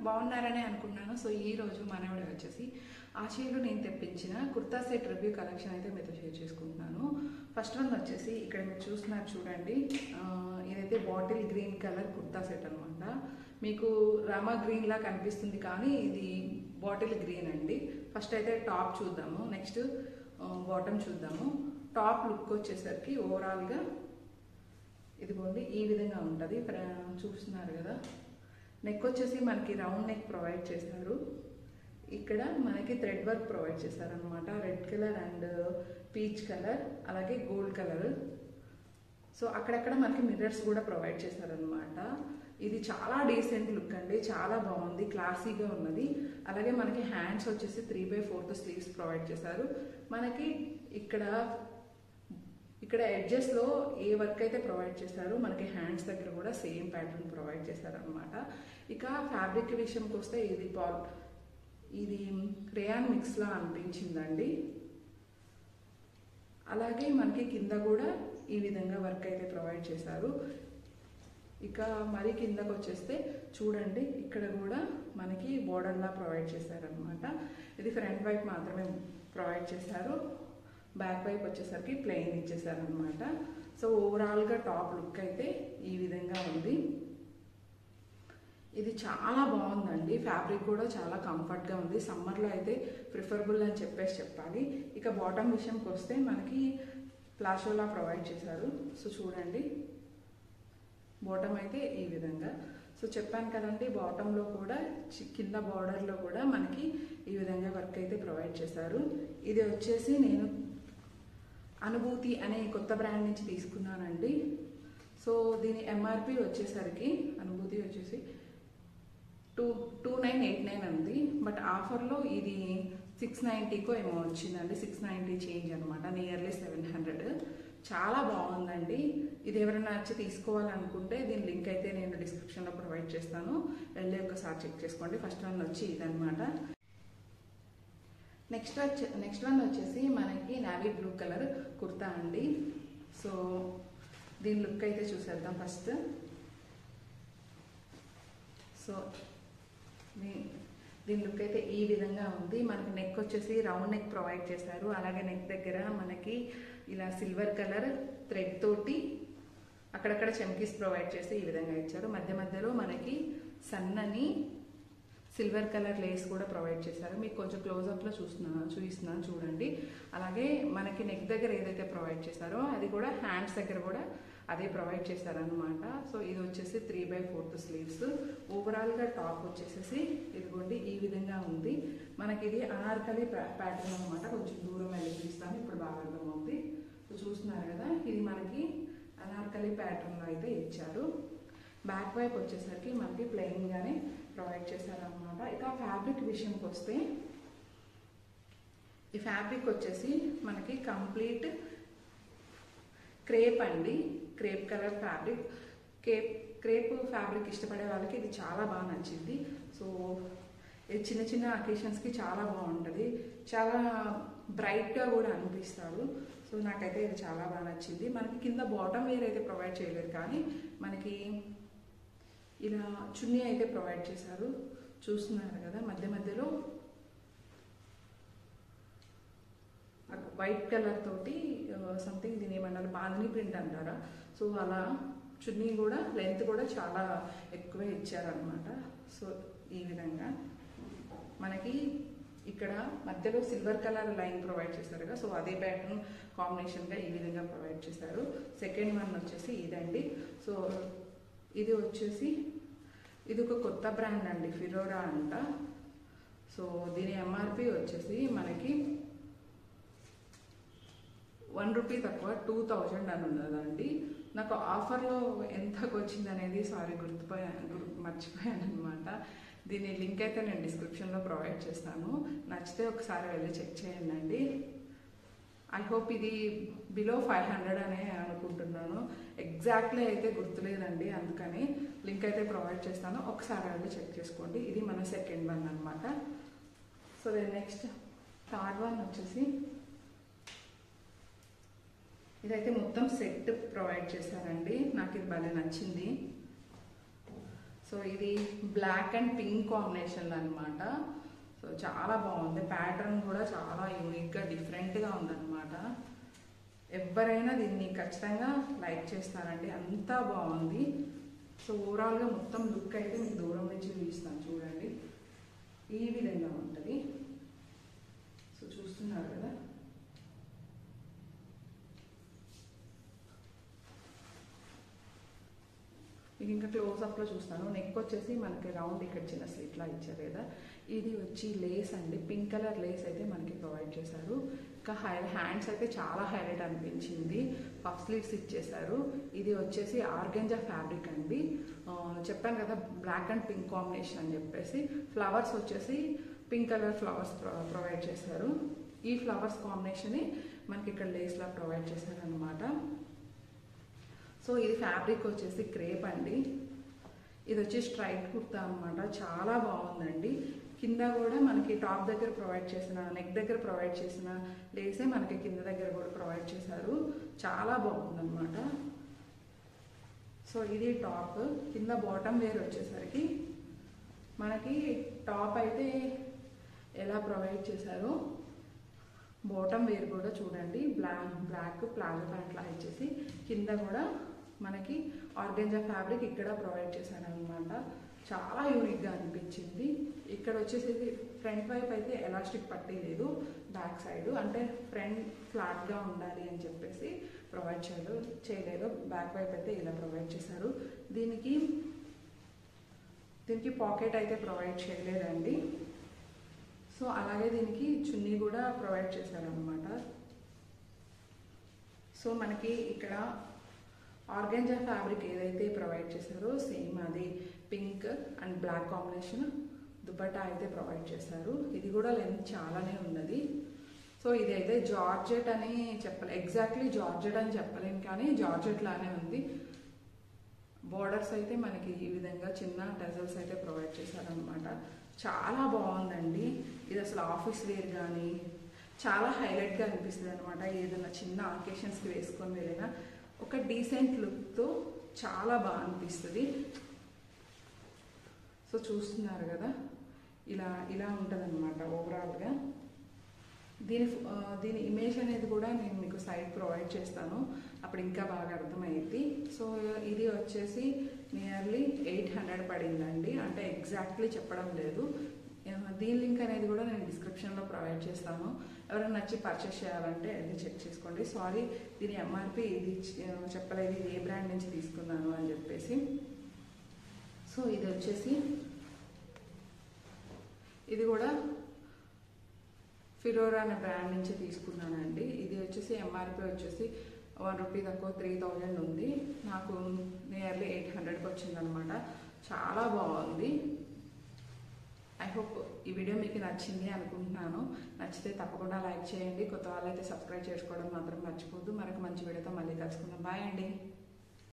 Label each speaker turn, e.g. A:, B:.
A: బాగున్నారని అనుకున్నాను సో ఈ రోజు మనవిడ వచ్చేసి ఆశీలు నేను తెప్పించిన కుర్తా సెట్ రివ్యూ కలెక్షన్ అయితే మీతో షేర్ చేసుకుంటున్నాను ఫస్ట్ వన్ వచ్చేసి ఇక్కడ మీరు చూస్తున్నారు చూడండి ఆ, ఇదైతే bottle green colour kurta set అనమాట మీకు రామా గ్రీన్ లా కనిపిస్తుంది కానీ ఇది బాటిల్ గ్రీన్ అండి ఫస్ట్ అయితే టాప్ చూద్దాము నెక్స్ట్ బాటమ్ చూద్దాము టాప్ లుక్ వచ్చేసరికి ఓవరాల్గా ఇదిగోండి ఈ విధంగా ఉంటుంది చూస్తున్నారు కదా నెక్ వచ్చేసి మనకి రౌండ్ నెక్ ప్రొవైడ్ చేశారు ఇక్కడ మనకి థ్రెడ్ వర్క్ ప్రొవైడ్ చేశారనమాట red colour and peach colour అలాగే గోల్డ్ కలర్ సో అక్కడక్కడ మనకి మిర్రర్స్ కూడా ప్రొవైడ్ చేశారనమాట ఇది చాలా డీసెంట్ లుక్ అండి చాలా బాగుంది క్లాసీగా ఉన్నది అలాగే మనకి హ్యాండ్స్ వచ్చేసి three by fourth sleeves provide చేశారు మనకి ఇక్కడ ఇక్కడ edges లో ఏ వర్క్ అయితే ప్రొవైడ్ చేశారో మనకి హ్యాండ్స్ దగ్గర కూడా సేమ్ ప్యాటర్న్ ప్రొవైడ్ చేశారనమాట ఇక ఫ్యాబ్రిక్ విషయంకి వస్తే ఇది పాల్ ఇది రేయాన్ మిక్స్లా అనిపించిందండి అలాగే మనకి కింద కూడా ఈ విధంగా వర్క్ అయితే ప్రొవైడ్ చేశారు ఇక మరి కిందకు వచ్చేస్తే చూడండి ఇక్కడ కూడా మనకి బోర్డర్లా ప్రొవైడ్ చేశారనమాట ఇది ఫ్రంట్ వైపు మాత్రమే ప్రొవైడ్ చేశారు బ్యాక్ వైపు వచ్చేసరికి ప్లెయిన్ ఇచ్చేసారనమాట సో ఓవరాల్గా టాప్ లుక్ అయితే ఈ విధంగా ఉంది ఇది చాలా బాగుందండి ఫ్యాబ్రిక్ కూడా చాలా కంఫర్ట్గా ఉంది సమ్మర్లో అయితే ప్రిఫరబుల్ అని చెప్పేసి చెప్పాలి ఇక బాటమ్ విషయంకి వస్తే మనకి ప్లాషోలా ప్రొవైడ్ చేశారు సో చూడండి బాటమ్ అయితే ఈ విధంగా సో చెప్పాను కదండి బాటంలో కూడా చి- కింద బార్డర్లో కూడా మనకి ఈ విధంగా వర్క్ అయితే ప్రొవైడ్ చేశారు ఇది వచ్చేసి నేను అనుభూతి అనే కొత్త బ్రాండ్ నుంచి తీసుకున్నానండి సో దీని ఎంఆర్పి వచ్చేసరికి అనుభూతి వచ్చేసి two two nine eight nine ఉంది బట్ ఆఫర్లో ఇది సిక్స్ నైంటీకో ఏమో వచ్చిందండి సిక్స్ నైంటీ చేంజ్ అనమాట నియర్లీ సెవెన్ హండ్రెడ్ చాలా బాగుందండి ఇది ఎవరైనా వచ్చి తీసుకోవాలనుకుంటే దీని లింక్ అయితే నేను డిస్క్రిప్షన్లో ప్రొవైడ్ చేస్తాను వెళ్ళి ఒకసారి చెక్ చేసుకోండి ఫస్ట్ వన్ వచ్చి ఇదనమాట నెక్స్ట్ వచ్చే నెక్స్ట్ వన్ వచ్చేసి మనకి నావీ బ్లూ కలర్ కుర్తా అండి సో దీని లుక్ అయితే చూసేద్దాం ఫస్ట్ సో దీ- దీని లుక్ అయితే ఈ విధంగా ఉంది మనకి నెక్ వచ్చేసి రౌండ్ నెక్ ప్రొవైడ్ చేశారు అలాగే నెక్ దగ్గర మనకి ఇలా సిల్వర్ కలర్ థ్రెడ్ తోటి అక్కడక్కడ చమ్కీస్ ప్రొవైడ్ చేసి ఈ విధంగా ఇచ్చారు మధ్య మధ్యలో మనకి సన్నని సిల్వర్ కలర్ లేస్ కూడా ప్రొవైడ్ చేశారు మీకు కొంచెం క్లోజప్లో చూస్తున్నాను చూపిస్తున్నాను చూడండి అలాగే మనకి నెక్ దగ్గర ఏదైతే ప్రొవైడ్ చేశారో అది కూడా హ్యాండ్స్ దగ్గర కూడా అదే ప్రొవైడ్ చేశారనమాట సో ఇది వచ్చేసి త్రీ బై ఫోర్త్ స్లీవ్స్ ఓవరాల్గా టాప్ వచ్చేసేసి ఇదిగోండి ఈ విధంగా ఉంది మనకి ఇది అనార్కలి ప్యాటర్న్ అనమాట కొంచెం దూరం వెళ్ళి చూస్తాను ఇప్పుడు బాగా అర్థమవుతుంది సో చూస్తున్నారు కదా ఇది మనకి అనార్కలి ప్యాటర్న్లో అయితే ఇచ్చారు బ్యాక్ వైపు వచ్చేసరికి మనకి ప్లెయిన్గానే ప్రొవైడ్ చేశారనమాట ఇక ఫ్యాబ్రిక్ విషయంకి వస్తే ఈ ఫ్యాబ్రిక్ వచ్చేసి మనకి కంప్లీట్ క్రేప్ అండి crepe colour fabric crepe crepe fabric ఇష్టపడే వాళ్ళకి ఇది చాలా బాగా నచ్చింది సో ఇది చిన్న చిన్న అకేషన్స్కి చాలా బాగుంటుంది చాలా బ్రైట్గా కూడా అనిపిస్తారు సో నాకైతే ఇది చాలా బాగా నచ్చింది మనకి కింద బాటమ్ వేర్ అయితే ప్రొవైడ్ చేయలేదు కానీ మనకి ఇలా చున్నీ అయితే ప్రొవైడ్ చేశారు చూస్తున్నారు కదా మధ్య మధ్యలో వైట్ కలర్ తోటి సంథింగ్ దీని ఏమన్నారు బాందిని ప్రింట్ అంటారా సో అలా చున్నీ కూడా లెంత్ కూడా చాలా ఎక్కువే ఇచ్చారనమాట సో ఈ విధంగా మనకి ఇక్కడ మధ్యలో సిల్వర్ కలర్ లైన్ ప్రొవైడ్ చేశారు కదా సో అదే ప్యాటర్న్ కాంబినేషన్గా ఈ విధంగా ప్రొవైడ్ చేశారు సెకండ్ వన్ వచ్చేసి ఇదండి సో ఇది వచ్చేసి ఇది ఒక కొత్త బ్రాండ్ అండి ఫిరోరా అంట సో దీని ఎంఆర్పి వచ్చేసి మనకి వన్ రూపీ తక్కువ టూ థౌజండ్ అని ఉన్నదండి నాకు ఆఫర్లో ఎంతకు వచ్చింది అనేది సారీ గుర్తుపోయాను గుర్- మర్చిపోయాను అనమాట దీని లింక్ అయితే నేను డిస్క్రిప్షన్లో ప్రొవైడ్ చేస్తాను నచ్చితే ఒకసారి వెళ్ళి చెక్ చేయండి ఐ హోప్ ఇది బిలో ఫైవ్ హండ్రెడ్ అనే అనుకుంటున్నాను ఎగ్జాక్ట్లీ అయితే గుర్తులేదండి అందుకని లింక్ అయితే ప్రొవైడ్ చేస్తాను ఒకసారి వెళ్ళి చెక్ చేసుకోండి ఇది మన సెకండ్ వన్ అనమాట so then next third one వచ్చేసి ఇదైతే మొత్తం సెట్ ప్రొవైడ్ చేశారండి నాకు ఇది భలే నచ్చింది సో సో ఇది బ్లాక్ అండ్ పింక్ కాంబినేషన్ అనమాట సో చాలా బాగుంది ప్యాటర్న్ కూడా చాలా యూనిక్గా డిఫరెంట్గా ఉందన్నమాట ఎవరైనా దీన్ని ఖచ్చితంగా లైక్ చేస్తారండి అంతా బాగుంది సో ఓవరాల్గా మొత్తం లుక్ అయితే మీకు దూరం నుంచి చూపిస్తాను చూడండి ఈ విధంగా ఉంటుంది సో చూస్తున్నారు కదా మీకు ఇంకా క్లోజ్అప్లో చూస్తాను నెక్ వచ్చేసి మనకి రౌండ్ ఇక్కడ చిన్న స్లిట్లా ఇచ్చారు కదా ఇది వచ్చి లేస్ అండి పింక్ కలర్ లేస్ అయితే మనకి ప్రొవైడ్ చేశారు ఇంకా హై హ్యాండ్స్ అయితే చాలా హైలైట్ అనిపించింది పఫ్ స్లీవ్స్ ఇచ్చేసారు ఇది వచ్చేసి ఆర్గెంజా ఫ్యాబ్రిక్ అండి ఆ, చెప్పాను కదా బ్లాక్ అండ్ పింక్ కాంబినేషన్ అని చెప్పేసి ఫ్లవర్స్ వచ్చేసి పింక్ కలర్ ఫ్లవర్స్ ప్రొవైడ్ చేశారు ఈ ఫ్లవర్స్ కాంబినేషన్ మనకి ఇక్కడ లేస్లా ప్రొవైడ్ చేశారు అనమాట సో ఇది ఫ్యాబ్రిక్ వచ్చేసి క్రేప్ అండి ఇది వచ్చి స్ట్రైట్ కుర్తా అనమాట చాలా బాగుందండి కింద కూడా మనకి టాప్ దగ్గర ప్రొవైడ్ చేసిన నెక్ దగ్గర ప్రొవైడ్ చేసిన లేసే మనకి కింద దగ్గర కూడా ప్రొవైడ్ చేశారు చాలా బాగుందన్నమాట సో ఇది టాప్ కింద బాటమ్ వేర్ వచ్చేసరికి మనకి టాప్ అయితే ఎలా ప్రొవైడ్ చేశారో బాటమ్ వేర్ కూడా చూడండి బ్లాక్ బ్లాక్ ప్లాజో ప్యాంట్ లా ఇచ్చేసి కింద కూడా మనకి ఆర్గెంజా ఫ్యాబ్రిక్ ఇక్కడ ప్రొవైడ్ చేశారనమాట చాలా యూనిక్గా అనిపించింది ఇక్కడ వచ్చేసి ఫ్రంట్ వైపు అయితే ఎలాస్టిక్ పట్టీ లేదు బ్యాక్ సైడ్ అంటే ఫ్రంట్ ఫ్లాట్గా ఉండాలి అని చెప్పేసి ప్రొవైడ్ చేయలేదు చేయలేదు బ్యాక్ వైపు అయితే ఇలా ప్రొవైడ్ చేశారు దీనికి దీనికి పాకెట్ అయితే ప్రొవైడ్ చేయలేదండి సో అలాగే దీనికి చున్నీ కూడా ప్రొవైడ్ చేశారనమాట సో మనకి ఇక్కడ ఆర్గెంజా ఫ్యాబ్రిక్ ఏదైతే ప్రొవైడ్ చేశారో సేమ్ అది pink and black combination dupatta అయితే ప్రొవైడ్ చేశారు ఇది కూడా లెంత్ చాలానే ఉన్నది సో ఇది అయితే జార్జెట్ అని చెప్పలే ఎగ్జాక్ట్లీ జార్జెట్ అని చెప్పలేం కానీ జార్జెట్ లానే ఉంది బోర్డర్స్ అయితే మనకి ఈ విధంగా చిన్న టెజల్స్ అయితే ప్రొవైడ్ చేశారనమాట చాలా బాగుందండి ఇది అసలు ఆఫీస్ వేర్ కానీ చాలా హైలైట్గా అనిపిస్తుంది అనమాట ఏదైనా చిన్న ఆకేషన్స్కి వేసుకొని వెళ్ళినా ఒక డీసెంట్ లుక్తో చాలా బాగా అనిపిస్తుంది సో చూస్తున్నారు కదా ఇలా ఇలా ఉంటుంది అనమాట ఓవరాల్గా దీని ఆ, దీని ఇమేజ్ అనేది కూడా నేను మీకు సైట్ ప్రొవైడ్ చేస్తాను అప్పుడు ఇంకా బాగా అర్థమైంది సో ఇది వచ్చేసి నియర్లీ ఎయిట్ హండ్రెడ్ పడిందండి అంటే ఎగ్జాక్ట్లీ చెప్పడం లేదు ఆ, దీని లింక్ అనేది కూడా నేను డిస్క్రిప్షన్లో ప్రొవైడ్ చేస్తాను ఎవరైనా నచ్చి పర్చేస్ చేయాలంటే అది చెక్ చేసుకోండి సారీ దీని ఎంఆర్పి ఇది ఇచ్చి- ఆ, చెప్పలేదు ఇది ఏ బ్రాండ్ నుంచి తీసుకున్నాను అని చెప్పేసి సో ఇది వచ్చేసి ఇది కూడా ఫిరోరా అనే బ్రాండ్ నుంచి తీసుకున్నానండి ఇది వచ్చేసి ఎంఆర్పి వచ్చేసి వన్ రూపీ తక్కువ త్రీ థౌజండ్ ఉంది నాకు నియర్లీ ఎయిట్ హండ్రెడ్కి వచ్చిందనమాట చాలా బాగుంది ఐ హోప్ ఈ వీడియో మీకు నచ్చింది అనుకుంటున్నాను నచ్చితే తప్పకుండా లైక్ చేయండి కొత్త వాళ్ళైతే సబ్స్క్రైబ్ చేసుకోవడం మాత్రం మర్చిపోద్దు మరొక మంచి వీడియోతో మళ్ళీ కలుసుకుందాం బాయ్ అండి